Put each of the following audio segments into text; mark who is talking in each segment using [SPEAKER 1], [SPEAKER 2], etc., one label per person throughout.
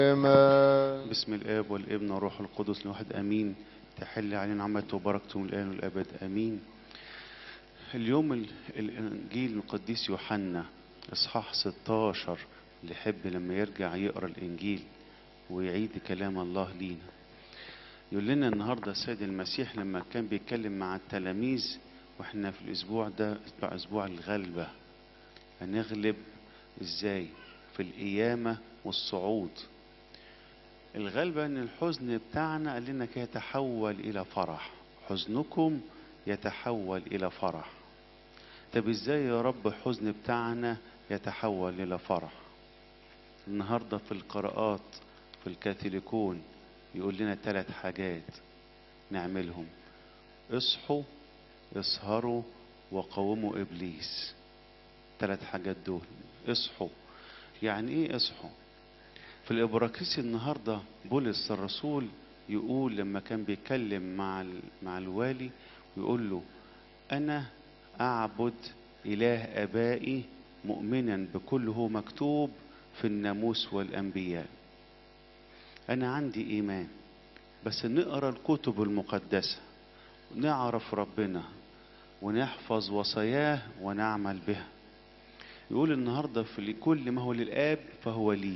[SPEAKER 1] آمين
[SPEAKER 2] بسم الآب والابن والروح القدس الواحد آمين تحل علينا نعمته وبركته من الآن والأبد آمين اليوم ال- الإنجيل القديس يوحنا إصحاح 16 اللي يحب لما يرجع يقرأ الإنجيل ويعيد كلام الله لينا يقول لنا النهاردة السيد المسيح لما كان بيتكلم مع التلاميذ واحنا في الأسبوع ده بتاع أسبوع الغلبة هنغلب إزاي في القيامة والصعود الغلبة ان الحزن بتاعنا قال لنا كي يتحول الى فرح حزنكم يتحول الى فرح طب ازاي يا رب الحزن بتاعنا يتحول الى فرح النهارده في القراءات في الكاثوليكون يقول لنا ثلاث حاجات نعملهم اصحوا اسهروا وقوموا ابليس ثلاث حاجات دول اصحوا يعني ايه اصحوا في الإبراكسي النهاردة بولس الرسول يقول لما كان بيتكلم مع ال- مع الوالي ويقول له أنا أعبد إله آبائي مؤمنا بكل هو مكتوب في الناموس والأنبياء أنا عندي إيمان بس نقرأ الكتب المقدسة نعرف ربنا ونحفظ وصاياه ونعمل بها يقول النهاردة في كل ما هو للآب فهو لي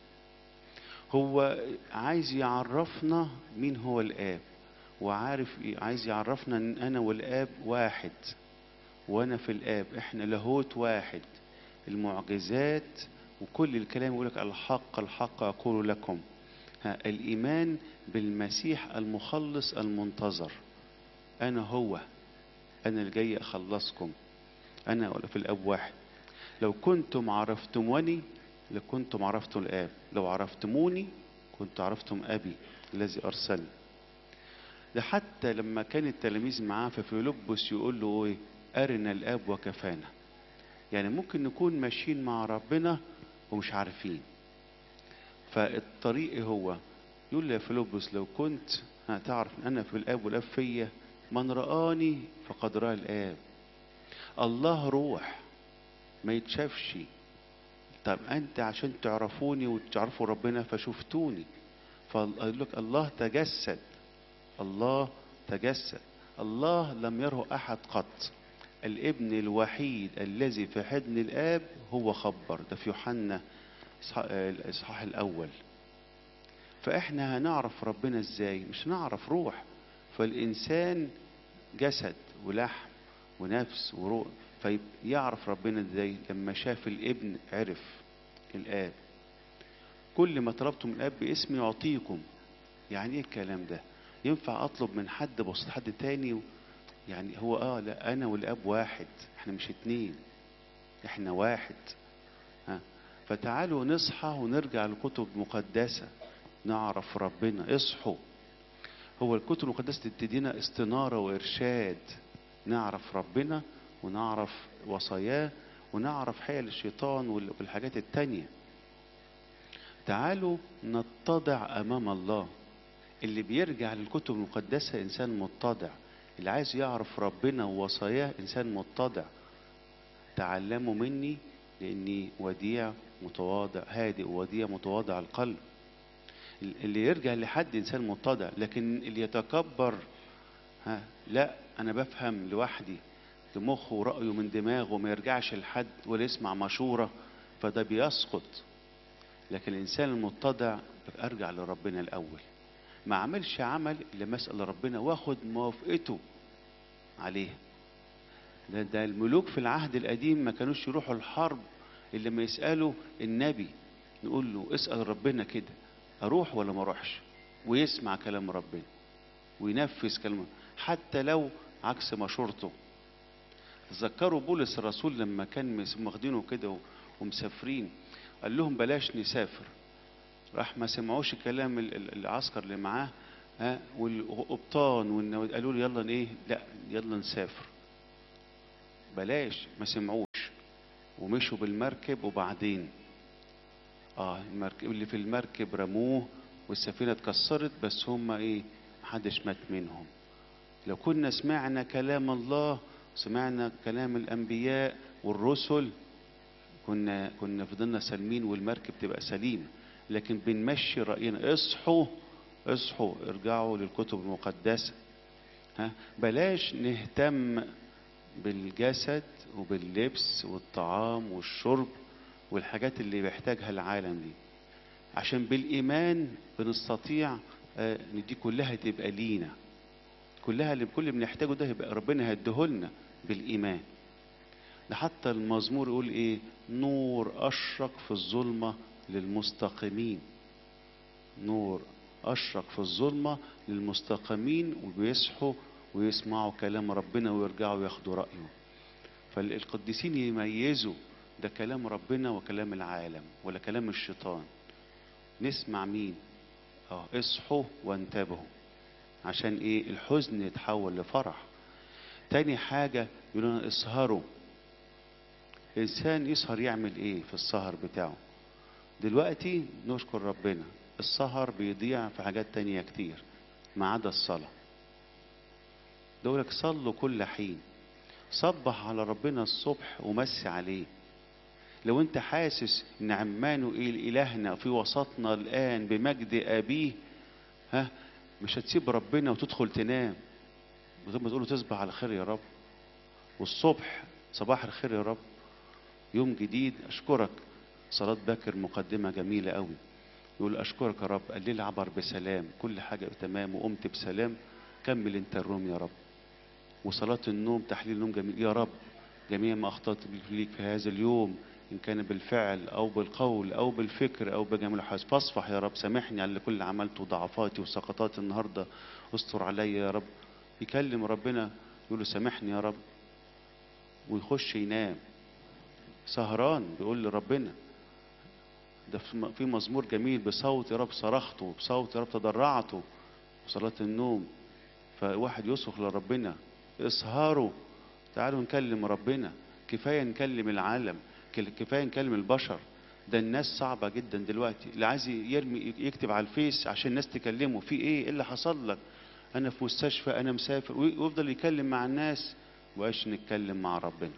[SPEAKER 2] هو عايز يعرفنا مين هو الآب وعارف عايز يعرفنا ان انا والآب واحد وانا في الآب احنا لاهوت واحد المعجزات وكل الكلام يقول لك الحق الحق اقول لكم ها الايمان بالمسيح المخلص المنتظر انا هو انا اللي جاي اخلصكم انا في الاب واحد لو كنتم عرفتموني لكنتم عرفتم الآب لو عرفتموني كنت عرفتم أبي الذي أرسلني ده حتى لما كان التلاميذ معاه في فيلبس يقول له ايه أرنا الآب وكفانا يعني ممكن نكون ماشيين مع ربنا ومش عارفين فالطريق هو يقول لي يا فيلبس لو كنت هتعرف ان انا في الاب والاب فيا من رآني فقد رأى الآب الله روح ما يتشافش طب انت عشان تعرفوني وتعرفوا ربنا فشفتوني فقال لك الله تجسد الله تجسد الله لم يره احد قط الابن الوحيد الذي في حضن الاب هو خبر ده في يوحنا إصحاح- الاصحاح الاول فاحنا هنعرف ربنا ازاي مش نعرف روح فالانسان جسد ولحم ونفس وروح فيعرف ربنا ازاي لما شاف الابن عرف الاب كل ما طلبتم من الاب باسمي يعطيكم يعني ايه الكلام ده ينفع اطلب من حد بص حد تاني و... يعني هو اه لا انا والاب واحد احنا مش اتنين احنا واحد ها فتعالوا نصحى ونرجع للكتب المقدسة نعرف ربنا اصحوا هو الكتب المقدسة تدينا استنارة وإرشاد نعرف ربنا ونعرف وصاياه ونعرف حيل الشيطان وال- والحاجات التانية تعالوا نتضع أمام الله اللي بيرجع للكتب المقدسة إنسان متضع اللي عايز يعرف ربنا ووصاياه إنسان متضع تعلموا مني لأني وديع متواضع هادئ وديع متواضع القلب اللي يرجع لحد إنسان متضع لكن اللي يتكبر ها لا أنا بفهم لوحدي دماغه ورأيه من دماغه ما يرجعش لحد ولا يسمع مشورة فده بيسقط لكن الإنسان المتضع أرجع لربنا الأول ما عملش عمل إلا ما أسأل ربنا واخد موافقته عليه ده, ده الملوك في العهد القديم ما كانوش يروحوا الحرب إلا لما يسألوا النبي نقول له اسأل ربنا كده أروح ولا ما أروحش ويسمع كلام ربنا وينفذ كلامه حتى لو عكس مشورته تذكروا بولس الرسول لما كان مس- واخدينه كده و- ومسافرين قال لهم بلاش نسافر راح ما سمعوش كلام ال- ال- العسكر اللي معاه ها والقبطان والنواد قالوا له يلا ايه لا يلا نسافر بلاش ما سمعوش ومشوا بالمركب وبعدين اه المركب اللي في المركب رموه والسفينه اتكسرت بس هم ايه محدش مات منهم لو كنا سمعنا كلام الله سمعنا كلام الانبياء والرسل كنا كنا فضلنا سالمين والمركب تبقى سليمه لكن بنمشي رأينا اصحوا اصحوا ارجعوا للكتب المقدسة ها بلاش نهتم بالجسد وباللبس والطعام والشرب والحاجات اللي بيحتاجها العالم دي عشان بالإيمان بنستطيع آه، ان دي كلها تبقى لينا كلها اللي كل اللي بنحتاجه ده يبقى ربنا هيديهولنا بالإيمان ده حتى المزمور يقول ايه نور أشرق في الظلمة للمستقيمين نور أشرق في الظلمة للمستقيمين وبيصحوا ويسمعوا كلام ربنا ويرجعوا ياخدوا رأيه فالقديسين يميزوا ده كلام ربنا وكلام العالم ولا كلام الشيطان نسمع مين اه اصحوا وانتبهوا عشان ايه الحزن يتحول لفرح تاني حاجة يقولون اسهروا الانسان يسهر يعمل ايه في السهر بتاعه دلوقتي نشكر ربنا السهر بيضيع في حاجات تانية كتير ما عدا الصلاة دولك صلوا كل حين صبح على ربنا الصبح ومسي عليه لو انت حاسس ان عمانوئيل الهنا في وسطنا الان بمجد ابيه ها مش هتسيب ربنا وتدخل تنام من غير ما تقول له تصبح على خير يا رب والصبح صباح الخير يا رب يوم جديد اشكرك صلاة باكر مقدمة جميلة قوي يقول اشكرك يا رب الليل عبر بسلام كل حاجة تمام وقمت بسلام كمل انت الروم يا رب وصلاة النوم تحليل النوم جميل يا رب جميع ما اخطأت ليك في هذا اليوم ان كان بالفعل او بالقول او بالفكر او بجميع الحواس فاصفح يا رب سامحني على كل اللي عملته ضعفاتي وسقطاتي النهارده استر عليا يا رب يكلم ربنا يقول له سامحني يا رب ويخش ينام سهران بيقول لربنا ده في- في مزمور جميل بصوت يا رب صرخته بصوت يا رب تضرعته صلاة النوم فواحد يصرخ لربنا اسهروا تعالوا نكلم ربنا كفاية نكلم العالم كل- كفاية نكلم البشر ده الناس صعبة جدا دلوقتي اللي عايز يرمي يكتب على الفيس عشان الناس تكلمه في ايه ايه اللي حصل لك انا في مستشفى انا مسافر وي- ويفضل يكلم مع الناس وقاش نتكلم مع ربنا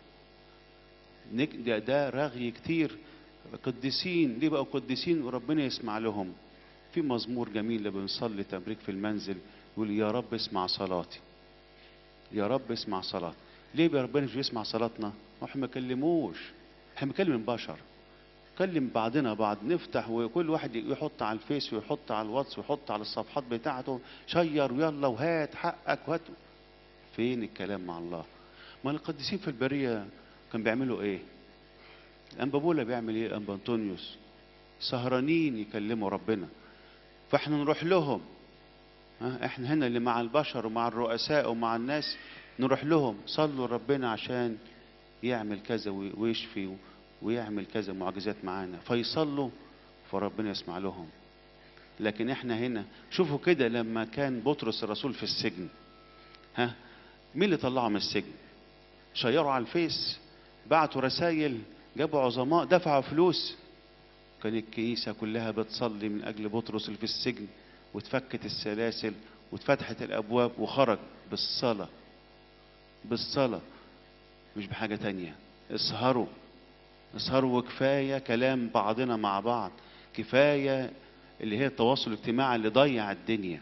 [SPEAKER 2] نك- ده, ده رغي كتير قديسين ليه بقوا قديسين وربنا يسمع لهم في مزمور جميل اللي بنصلي تبريك في المنزل يقول يا رب اسمع صلاتي يا رب اسمع صلاتي ليه بقى ربنا مش بيسمع صلاتنا واحنا ما كلموش احنا بنكلم البشر كلم بعضنا بعض نفتح وكل واحد يحط على الفيس ويحط على الواتس ويحط على الصفحات بتاعته شير ويلا وهات حقك وهات فين الكلام مع الله ما القديسين في البريه كان بيعملوا ايه الانبابولا بيعمل ايه الانبا انطونيوس سهرانين يكلموا ربنا فاحنا نروح لهم ها احنا هنا اللي مع البشر ومع الرؤساء ومع الناس نروح لهم صلوا ربنا عشان يعمل كذا وي- ويشفي و- ويعمل كذا معجزات معانا فيصلوا فربنا يسمع لهم لكن احنا هنا شوفوا كده لما كان بطرس الرسول في السجن ها مين اللي طلعه من السجن شيروا على الفيس بعتوا رسائل جابوا عظماء دفعوا فلوس كان الكنيسة كلها بتصلي من أجل بطرس اللي في السجن واتفكت السلاسل واتفتحت الأبواب وخرج بالصلاة بالصلاة مش بحاجة تانية اسهروا اسهروا وكفاية كلام بعضنا مع بعض كفاية اللي هي التواصل الاجتماعي اللي ضيع الدنيا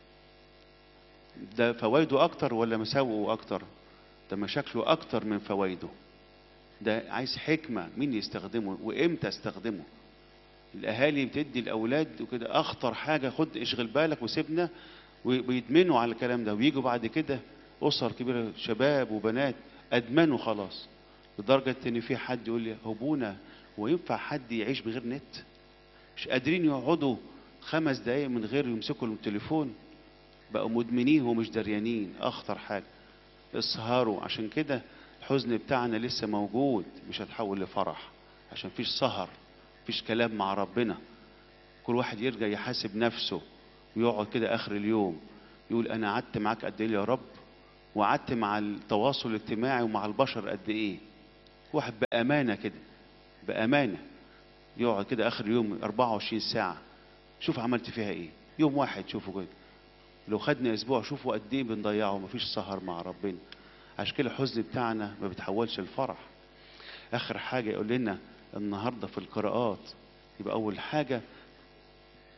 [SPEAKER 2] ده فوائده أكتر ولا مساوئه أكتر ده مشاكله أكتر من فوائده ده عايز حكمة مين يستخدمه وإمتى استخدمه الأهالي بتدي الأولاد وكده أخطر حاجة خد اشغل بالك وسيبنا ويدمنوا على الكلام ده ويجوا بعد كده أسر كبيرة شباب وبنات أدمنوا خلاص لدرجة إن في حد يقول لي هبونا وينفع حد يعيش بغير نت مش قادرين يقعدوا خمس دقايق من غير يمسكوا التليفون بقوا مدمنين ومش دريانين أخطر حاجة اسهروا عشان كده الحزن بتاعنا لسه موجود مش هتحول لفرح عشان فيش سهر فيش كلام مع ربنا كل واحد يرجع يحاسب نفسه ويقعد كده اخر اليوم يقول انا قعدت معاك قد ايه يا رب وقعدت مع التواصل الاجتماعي ومع البشر قد ايه واحد بامانه كده بامانه يقعد كده اخر اليوم 24 ساعه شوف عملت فيها ايه يوم واحد شوفوا كده لو خدنا اسبوع شوفوا قد ايه بنضيعه مفيش سهر مع ربنا عشان كده الحزن بتاعنا ما بيتحولش لفرح اخر حاجه يقول لنا النهارده في القراءات يبقى اول حاجه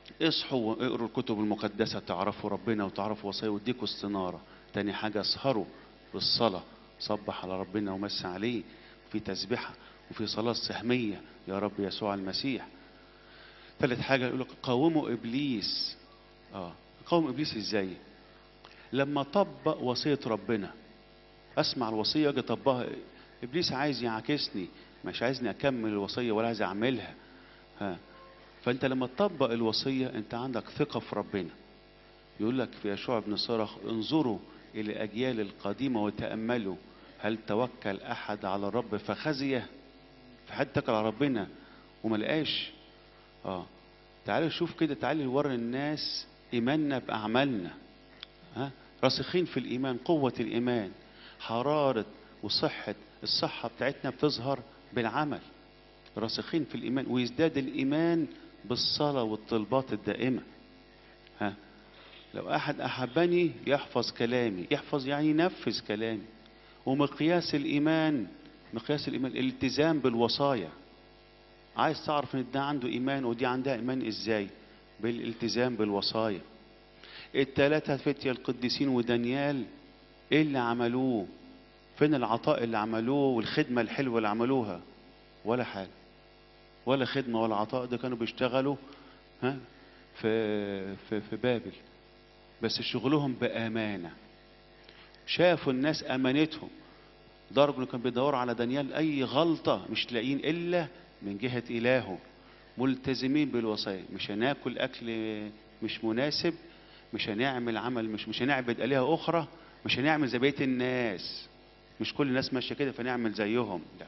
[SPEAKER 2] اصحوا واقروا الكتب المقدسة تعرفوا ربنا وتعرفوا وصايا واديكوا استنارة تاني حاجة اسهروا بالصلاة صبح على ربنا ومس عليه في تسبحة وفي صلاة سهمية يا رب يسوع المسيح ثالث حاجة يقول لك قاوموا إبليس اه قاوم إبليس إزاي لما طبق وصية ربنا أسمع الوصية أجي أطبقها إبليس عايز يعاكسني مش عايزني أكمل الوصية ولا عايز أعملها ها فأنت لما تطبق الوصية أنت عندك ثقة في ربنا يقول لك في يشوع بن صرخ انظروا إلى أجيال القديمة وتأملوا هل توكل أحد على الرب فخزيه في حد اتكل على ربنا وما لقاش اه تعالوا شوف كده تعالوا نوري الناس ايماننا باعمالنا ها راسخين في الايمان قوه الايمان حراره وصحه الصحه بتاعتنا بتظهر بالعمل راسخين في الايمان ويزداد الايمان بالصلاه والطلبات الدائمه ها لو احد احبني يحفظ كلامي يحفظ يعني ينفذ كلامي ومقياس الايمان مقياس الايمان الالتزام بالوصايا عايز تعرف ان ده عنده ايمان ودي عندها ايمان ازاي بالالتزام بالوصايا التلاتة فتية القديسين ودانيال ايه اللي عملوه فين العطاء اللي عملوه والخدمة الحلوة اللي عملوها ولا حاجة ولا خدمة ولا عطاء ده كانوا بيشتغلوا ها في في في بابل بس شغلهم بأمانة شافوا الناس أمانتهم درجة انه كان بيدور على دانيال أي غلطة مش لاقيين إلا من جهة إلهه ملتزمين بالوصايا مش هناكل أكل مش مناسب مش هنعمل عمل مش مش هنعبد آلهة أخرى مش هنعمل زي بقية الناس مش كل الناس ماشية كده فنعمل زيهم لا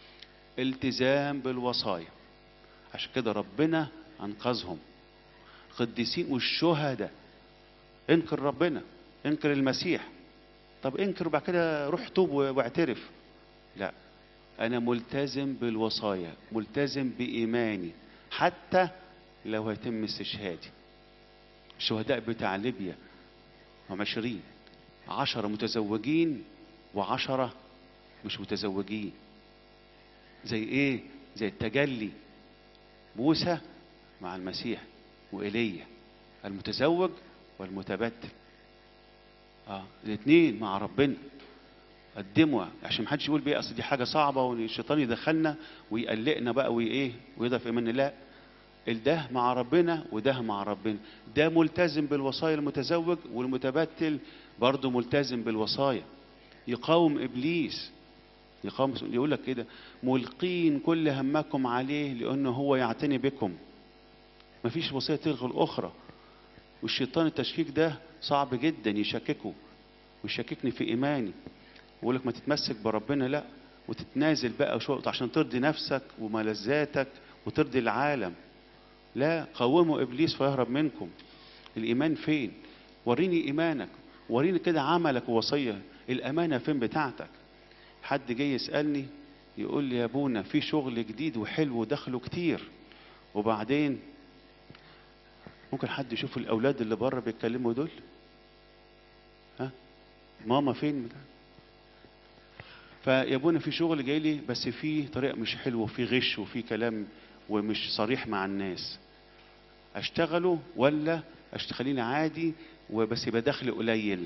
[SPEAKER 2] التزام بالوصايا عشان كده ربنا أنقذهم القديسين والشهداء انكر ربنا انكر المسيح طب انكر وبعد كده روح توب واعترف لا انا ملتزم بالوصايا ملتزم بايماني حتى لو هيتم استشهادي الشهداء بتاع ليبيا هم عشرين عشرة متزوجين وعشرة مش متزوجين زي ايه زي التجلي موسى مع المسيح وإيليا المتزوج والمتبتل اه الاثنين مع ربنا قدموا عشان محدش يقول بيه اصل دي حاجه صعبه والشيطان يدخلنا ويقلقنا بقى وايه ويضعف ايماننا لا ده مع ربنا وده مع ربنا ده ملتزم بالوصايا المتزوج والمتبتل برضه ملتزم بالوصايا يقاوم ابليس يقاوم يقول لك كده ملقين كل همكم عليه لانه هو يعتني بكم مفيش وصيه تلغي الاخرى والشيطان التشكيك ده صعب جدا يشككه ويشككني في ايماني ويقول لك ما تتمسك بربنا لا وتتنازل بقى شو عشان ترضي نفسك وملذاتك وترضي العالم لا قوموا ابليس فيهرب منكم الايمان فين وريني ايمانك وريني كده عملك ووصيه الامانه فين بتاعتك حد جاي يسالني يقول لي يا ابونا في شغل جديد وحلو ودخله كتير وبعدين ممكن حد يشوف الاولاد اللي بره بيتكلموا دول ها ماما فين فيا ابونا في شغل جاي لي بس في طريقه مش حلوه وفي غش وفي كلام ومش صريح مع الناس اشتغله ولا اشتغليني عادي وبس يبقى دخل قليل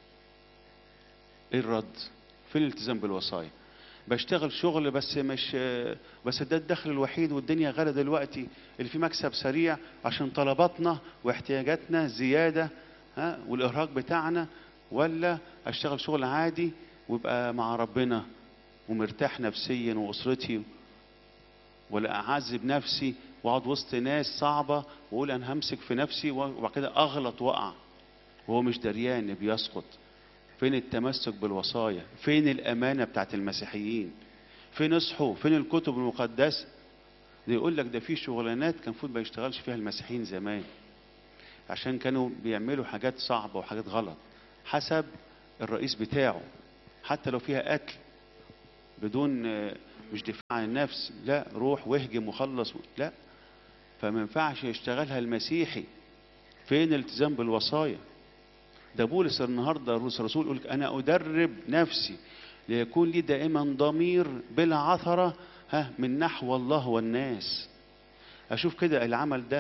[SPEAKER 2] ايه الرد فين الالتزام بالوصايا بشتغل شغل بس مش بس ده الدخل الوحيد والدنيا غاليه دلوقتي اللي فيه مكسب سريع عشان طلباتنا واحتياجاتنا زياده ها والارهاق بتاعنا ولا اشتغل شغل عادي ويبقى مع ربنا ومرتاح نفسيا واسرتي ولا اعذب نفسي واقعد وسط ناس صعبه واقول انا همسك في نفسي وبعد كده اغلط واقع وهو مش دريان بيسقط فين التمسك بالوصايا فين الامانه بتاعت المسيحيين فين اصحوا فين الكتب المقدسه ده يقول لك ده في شغلانات كان المفروض ما يشتغلش فيها المسيحيين زمان عشان كانوا بيعملوا حاجات صعبه وحاجات غلط حسب الرئيس بتاعه حتى لو فيها قتل بدون مش دفاع عن النفس لا روح واهجم وخلص لا فما ينفعش يشتغلها المسيحي فين الالتزام بالوصايا ده بولس النهارده الرسول يقول انا ادرب نفسي ليكون لي دائما ضمير بلا عثره ها من نحو الله والناس اشوف كده العمل ده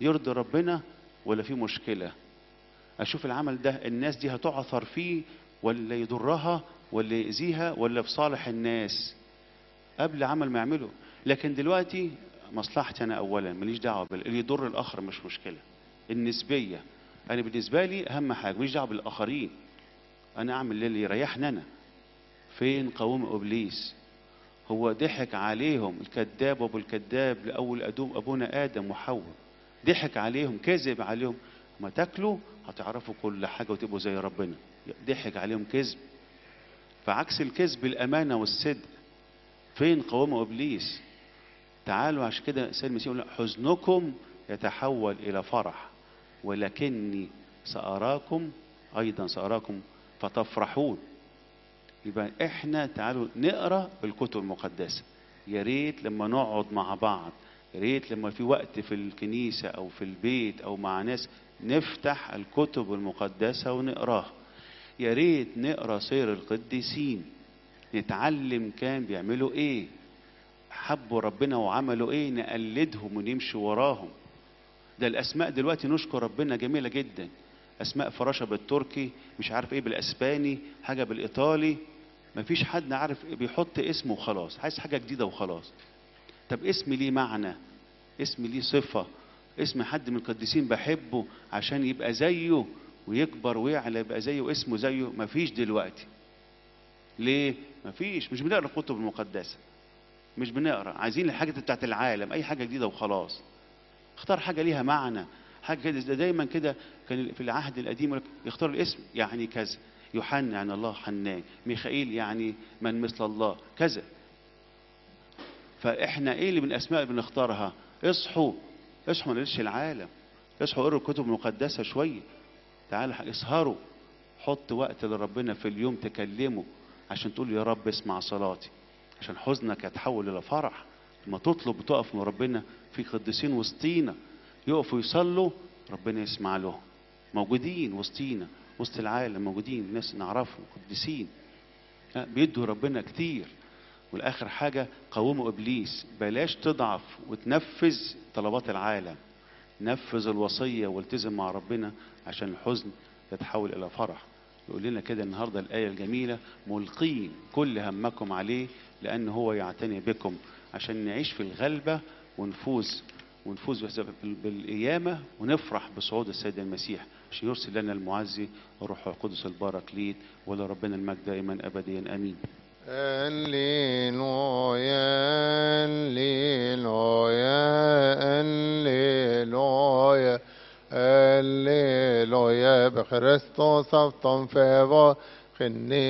[SPEAKER 2] يرضي ربنا ولا في مشكلة اشوف العمل ده الناس دي هتعثر فيه ولا يضرها ولا يأذيها ولا في صالح الناس قبل عمل ما يعمله لكن دلوقتي مصلحتي انا اولا ماليش دعوه بال- اللي يضر الاخر مش مشكله النسبيه انا بالنسبه لي اهم حاجه ماليش دعوه بالاخرين انا اعمل اللي يريحني انا فين قوم ابليس هو ضحك عليهم الكذاب وابو الكذاب لاول ادوم ابونا ادم وحواء ضحك عليهم كذب عليهم ما تاكلوا هتعرفوا كل حاجه وتبقوا زي ربنا ضحك عليهم كذب فعكس الكذب الامانه والصدق فين قوام ابليس تعالوا عشان كده السيد المسيح يقول حزنكم يتحول الى فرح ولكني ساراكم ايضا ساراكم فتفرحون يبقى احنا تعالوا نقرا الكتب المقدسه يا ريت لما نقعد مع بعض يا ريت لما في وقت في الكنيسه او في البيت او مع ناس نفتح الكتب المقدسه ونقراها يا ريت نقرا سير القديسين نتعلم كان بيعملوا ايه حبوا ربنا وعملوا ايه نقلدهم ونمشي وراهم ده الاسماء دلوقتي نشكر ربنا جميله جدا اسماء فراشه بالتركي مش عارف ايه بالاسباني حاجه بالايطالي مفيش حد عارف إيه بيحط اسمه وخلاص عايز حاجه جديده وخلاص طب اسم ليه معنى اسم ليه صفه اسم حد من القديسين بحبه عشان يبقى زيه ويكبر ويعلى يبقى زيه واسمه زيه مفيش دلوقتي ليه مفيش مش بنقرا الكتب المقدسه مش بنقرا عايزين الحاجه بتاعت العالم اي حاجه جديده وخلاص اختار حاجه ليها معنى حاجه كده ده دايما كده كان في العهد القديم يقول لك يختار الاسم يعني كذا يوحنا يعني الله حنان ميخائيل يعني من مثل الله كذا فاحنا ايه اللي من الاسماء اللي بنختارها اصحوا اصحوا ما نقولش العالم اصحوا اقروا الكتب المقدسه شويه تعالوا اسهروا حط وقت لربنا في اليوم تكلمه عشان تقول يا رب اسمع صلاتي عشان حزنك يتحول الى فرح لما تطلب وتقف من ربنا في قديسين وسطينا يقفوا يصلوا ربنا يسمع لهم موجودين وسطينا وسط العالم موجودين ناس نعرفهم قديسين ها، بيدوا ربنا كتير والاخر حاجه قوموا ابليس بلاش تضعف وتنفذ طلبات العالم نفذ الوصيه والتزم مع ربنا عشان الحزن يتحول الى فرح يقول لنا كده النهارده الايه الجميله ملقين كل همكم عليه لان هو يعتني بكم عشان نعيش في الغلبه ونفوز ونفوز بسبب- بالقيامه ونفرح بصعود السيد المسيح عشان يرسل لنا المعزي والروح القدس الباركليت ولربنا المجد دائما ابديا امين
[SPEAKER 1] Alleluia, Alleluia, Alleluia, Alleluia, بخريستوس أفطن في